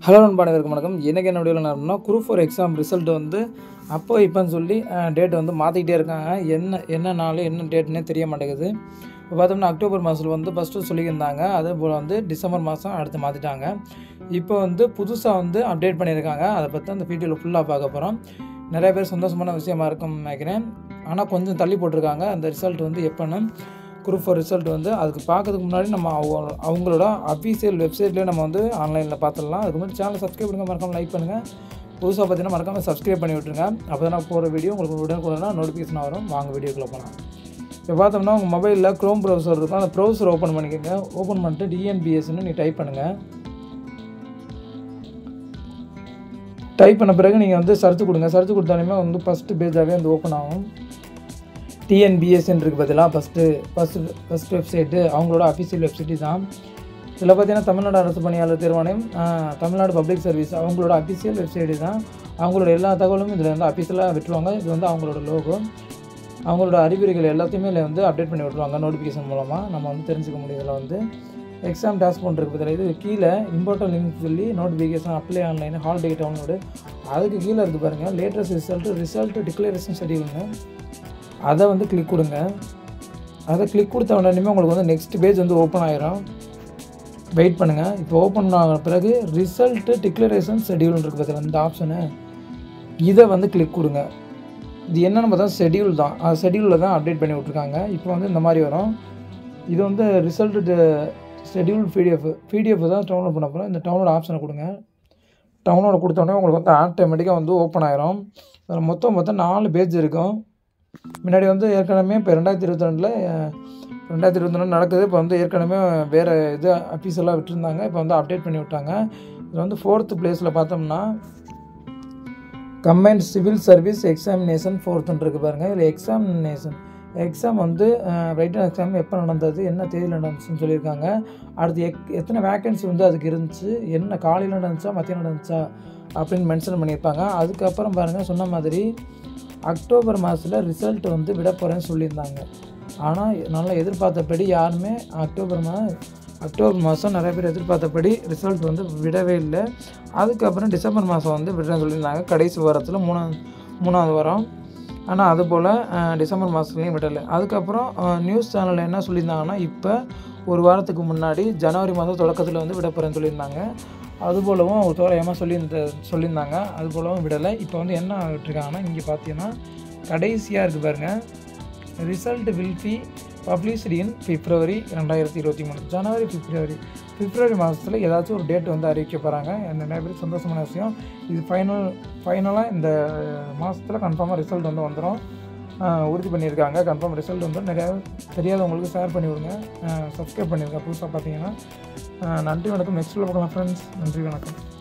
hello நண்பானவருக்கு வணக்கம் எனக்கு என்ன வீடியோவில் நடந்தோம்னா குரூப் ஃபோர் எக்ஸாம் ரிசல்ட் வந்து அப்போ இப்போன்னு சொல்லி டேட் வந்து மாற்றிக்கிட்டே இருக்காங்க என்ன என்ன நாள் என்ன டேட்னே தெரிய மாட்டேங்குது இப்போ பார்த்தோம்னா அக்டோபர் மாதத்தில் வந்து ஃபஸ்ட்டு சொல்லியிருந்தாங்க அதே போல் வந்து டிசம்பர் மாதம் அடுத்து மாற்றிட்டாங்க இப்போ வந்து புதுசாக வந்து அப்டேட் பண்ணியிருக்காங்க அதை பற்றி அந்த வீடியோவில் ஃபுல்லாக பார்க்க போகிறோம் நிறைய பேர் சந்தோஷமான விஷயமா இருக்கும்னு நினைக்கிறேன் ஆனால் கொஞ்சம் தள்ளி போட்டிருக்காங்க அந்த ரிசல்ட் வந்து எப்போன்னு குரூப் ஃபோர் ரிசல்ட் வந்து அதுக்கு பார்க்கறதுக்கு முன்னாடி நம்ம அவங்க அவங்களோட அஃபீஷியல் வெப்சைட்லேயே நம்ம வந்து ஆன்லைனில் பார்த்துடலாம் அதுக்கு முன்னாடி சேனலை சப்ஸ்கிரைப் பண்ணுங்கள் மறக்காமல் லைக் பண்ணுங்கள் புதுசாக பார்த்தீங்கன்னா மறக்காமல் சப்ஸ்கிரைப் பண்ணி விட்ருங்க அப்போ தான் நான் போகிற வீடியோ உங்களுக்கு உடனுக்குடனா நோட்டிஃபிகேஷன் வரும் வாங்க வீடியோக்குள்ளே போகலாம் இப்போ பார்த்தோம்னா உங்கள் மொபைலில் க்ரோம் ப்ரௌசர் இருக்கும் அந்த ப்ரௌசர் ஓப்பன் பண்ணிக்கோங்க ஓப்பன் பண்ணிட்டு டிஎன்பிஎஸ்ன்னு நீ டைப் பண்ணுங்கள் டைப் பண்ண பிறகு நீங்கள் வந்து சர்ச் கொடுங்க சர்ச் கொடுத்தாலுமே வந்து ஃபஸ்ட்டு பேஜாகவே வந்து ஓப்பன் ஆகும் டிஎன்பிஎஸ்ன்னு இருக்குது பார்த்தீங்களா ஃபஸ்ட்டு ஃபஸ்ட்டு ஃபஸ்ட் வெப்சைட்டு அவங்களோட அஃபிஷியல் வெப்சைட்டு தான் இதில் பார்த்தீங்கன்னா தமிழ்நாடு அரசு பணியாளர் தேர்வாணையம் ஆஹ், தமிழ்நாடு பப்ளிக் சர்வீஸ் அவங்களோட அஃபிஷியல் வெப்சைட்டு தான் அவங்களோட எல்லா தகவலும் இதில் வந்து அஃபிஷியலாக விட்டுருவாங்க இது வந்து அவங்களோட லோகோ அவங்களோட அறிகுறிகள் எல்லாத்தையுமே இதில் வந்து அப்டேட் பண்ணி விட்ருவாங்க நோட்டிஃபிகேஷன் மூலமாக நம்ம வந்து தெரிஞ்சுக்க முடியும் இதில் வந்து எக்ஸாம் டாஸ்போன் இருக்குது பார்த்தீங்களா இது கீழே இம்பார்ட்டன் லிங்க் சொல்லி notification apply online hall ticket download அதுக்கு கீழே இருக்குது பாருங்கள் லேட்டஸ்ட் ரிசல்ட் ரிசல்ட் டிக்ளரேஷன் ஷெடியூலுங்க அதை வந்து கிளிக் கொடுங்க அதை கிளிக் கொடுத்த உடனே உங்களுக்கு வந்து நெக்ஸ்ட் பேஜ் வந்து ஓப்பன் ஆயிரும் வெயிட் பண்ணுங்கள் இப்போ ஓப்பன் ஆகின பிறகு ரிசல்ட்டு டிக்ளரேஷன் ஷெடியூல் இருக்குது பார்த்தீங்களா இந்த ஆப்ஷனு இதை வந்து கிளிக் கொடுங்க இது என்னென்னு பார்த்தா ஷெடியூல் தான் அது ஷெடியூலில் தான் அப்டேட் பண்ணி விட்ருக்காங்க இப்போ வந்து இந்த மாதிரி வரும் இது வந்து ரிசல்ட்டு ஷெடியூல் பிடிஎஃப் பிடிஎஃப் தான் டவுன்லோட் பண்ண போகிறோம் இந்த டவுன்லோட் ஆப்ஷனை கொடுங்க டவுன்லோட் கொடுத்தோடனே உங்களுக்கு வந்து ஆட்டோமேட்டிக்காக வந்து ஓப்பன் ஆயிரும் அதில் மொத்தம் மொத்தம் நாலு பேஜ் இருக்கும் முன்னாடி வந்து ஏற்கனவே இப்போ ரெண்டாயிரத்தி இருபத்தி ரெண்டில் ரெண்டாயிரத்தி இருபத்தி ரெண்டு நடக்குது இப்போ வந்து ஏற்கனவே வேறு இது அஃபீஸெல்லாம் விட்டுருந்தாங்க இப்போ வந்து அப்டேட் பண்ணி விட்டாங்க இது வந்து ஃபோர்த்து பிளேஸில் பார்த்தோம்னா கம்பைன்ட் சிவில் சர்வீஸ் எக்ஸாமினேஷன் ஃபோர்த்துன்னு இருக்குது பாருங்கள் இதில் எக்ஸாமினேஷன் எக்ஸாம் வந்து ரைட்டன் எக்ஸாம் எப்போ நடந்தது என்ன தேதியில் நடந்துச்சுன்னு சொல்லியிருக்காங்க அடுத்து எக் எத்தனை வேக்கன்சி வந்து அதுக்கு இருந்துச்சு என்ன காலையில் நடந்துச்சா மத்தியானம் நடந்துச்சா அப்படின்னு மென்ஷன் பண்ணியிருப்பாங்க அதுக்கப்புறம் பாருங்கள் சொன்ன மாதிரி அக்டோபர் மாதத்தில் ரிசல்ட் வந்து விட போகிறேன்னு சொல்லியிருந்தாங்க ஆனால் நல்லா எதிர்பார்த்தபடி யாருமே அக்டோபர் மா அக்டோபர் மாதம் நிறைய பேர் எதிர்பார்த்தபடி ரிசல்ட் வந்து விடவே இல்லை அதுக்கப்புறம் டிசம்பர் மாதம் வந்து விடுறேன்னு சொல்லியிருந்தாங்க கடைசி வாரத்தில் மூணாவது மூணாவது வாரம் ஆனால் அதுபோல் டிசம்பர் மாதத்துலேயும் விடலை அதுக்கப்புறம் நியூஸ் சேனலில் என்ன சொல்லியிருந்தாங்கன்னா இப்போ ஒரு வாரத்துக்கு முன்னாடி ஜனவரி மாதம் தொடக்கத்தில் வந்து விட போகிறேன்னு சொல்லியிருந்தாங்க அதுபோலவும் ஒரு தோராயமாக சொல்லியிருந்த சொல்லியிருந்தாங்க அதுபோலவும் விடலை இப்போ வந்து என்ன விட்டுருக்காங்கன்னா இங்கே பார்த்தீங்கன்னா கடைசியாக இருக்குது பாருங்கள் result will be published in February ரெண்டாயிரத்தி இருபத்தி மூணு ஜனவரி பிப்ரவரி பிப்ரவரி மாதத்தில் ஏதாச்சும் ஒரு டேட் வந்து அறிவிக்க போகிறாங்க நிறைய பேருக்கு சந்தோஷமான விஷயம் இது ஃபைனல் ஃபைனலாக இந்த மாதத்தில் கன்ஃபார்மாக ரிசல்ட் வந்து வந்துடும் உறுதி பண்ணியிருக்காங்க கன்ஃபார்ம் ரிசல்ட் வந்து நிறையா தெரியாதவங்களுக்கு ஷேர் பண்ணி விடுங்க சப்ஸ்கிரைப் பண்ணியிருக்கேன் புதுசாக பார்த்தீங்கன்னா நன்றி வணக்கம் நெக்ஸ்ட்டில் பார்க்கலாம் ஃப்ரெண்ட்ஸ் நன்றி வணக்கம்